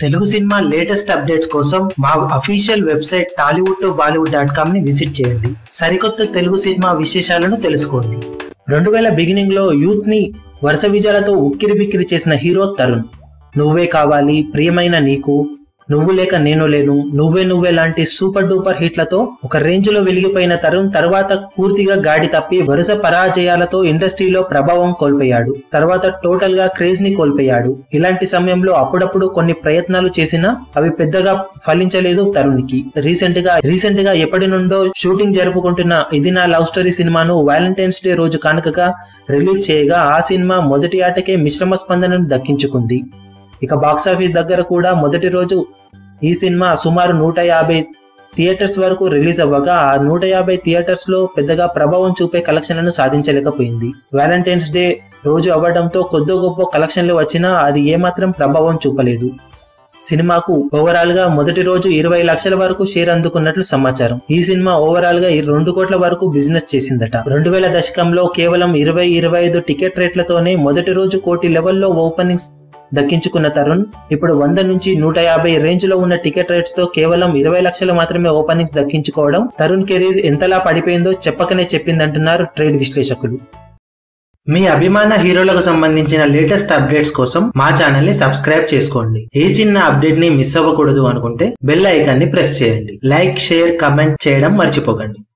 Telugu cinema latest updates కోసం మా official website Tollywood to Bollywood dot com ని విజిట్ చేయండి సరికొత్త తెలుగు సినిమా విశేషాలను తెలుసుకోండి రెండు వేల బిగినింగ్ లో యూత్ ని వరుస విజయాలతో ఉక్కిరి బిక్కిరి చేసిన హీరో తరుణ్ నువ్వే కావాలి ప్రియమైన నీకు నువ్వు లేక నేను లేను నువ్వే నువ్వే లాంటి సూపర్ డూపర్ హిట్లతో ఒక రేంజ్ లో వెలిగిపోయిన తరుణ్ తర్వాత పూర్తిగా గాడి తప్పి వరుస పరాజయాలతో ఇండస్ట్రీలో ప్రభావం కోల్పోయాడు తర్వాత టోటల్ గా క్రేజ్ ని కోల్పోయాడు ఇలాంటి సమయంలో అప్పుడప్పుడు కొన్ని ప్రయత్నాలు చేసినా అవి పెద్దగా ఫలించలేదు తరుణ్ కి రీసెంట్ గా రీసెంట్ గా ఎప్పటి నుండో షూటింగ్ జరుపుకుంటున్న ఇది నా లవ్ స్టోరీ సినిమాను వ్యాలంటైన్స్ డే రోజు కానుకగా రిలీజ్ చేయగా ఆ సినిమా మొదటి ఆటకే మిశ్రమ స్పందనను దక్కించుకుంది ఇక బాక్సాఫీస్ దగ్గర కూడా మొదటి రోజు ఈ సినిమా సుమారు నూట యాభై థియేటర్స్ వరకు రిలీజ్ అవ్వగా ఆ నూట యాభై థియేటర్స్ లో పెద్దగా ప్రభావం చూపే కలెక్షన్లను సాధించలేకపోయింది వ్యాలంటైన్స్ డే రోజు అవ్వడంతో కొద్ది గొప్ప కలెక్షన్లు వచ్చినా అది ఏమాత్రం ప్రభావం చూపలేదు సినిమాకు ఓవరాల్ గా మొదటి రోజు ఇరవై లక్షల వరకు షేర్ అందుకున్నట్లు సమాచారం ఈ సినిమా ఓవరాల్ గా ఈ రెండు కోట్ల వరకు బిజినెస్ చేసిందట రెండు వేల దశకంలో కేవలం ఇరవై ఇరవై ఐదు టికెట్ రేట్లతోనే మొదటి రోజు కోటి లెవెల్లో ఓపెనింగ్స్ దక్కించుకున్న తరుణ్ ఇప్పుడు వంద నుంచి నూట యాభై రేంజ్ లో ఉన్న టికెట్ రేట్స్ తో కేవలం ఇరవై లక్షలు మాత్రమే ఓపెనింగ్స్ దక్కించుకోవడం తరుణ్ కెరీర్ ఎంతలా పడిపోయిందో చెప్పకనే చెప్పిందంటున్నారు ట్రేడ్ విశ్లేషకులు మీ అభిమాన హీరోలకు సంబంధించిన లేటెస్ట్ అప్డేట్స్ కోసం మా ఛానల్ ని సబ్స్క్రైబ్ చేసుకోండి ఏ చిన్న అప్డేట్ ని మిస్ అవ్వకూడదు అనుకుంటే బెల్ ఐకాన్ ని ప్రెస్ చేయండి లైక్ షేర్ కమెంట్ చేయడం మర్చిపోకండి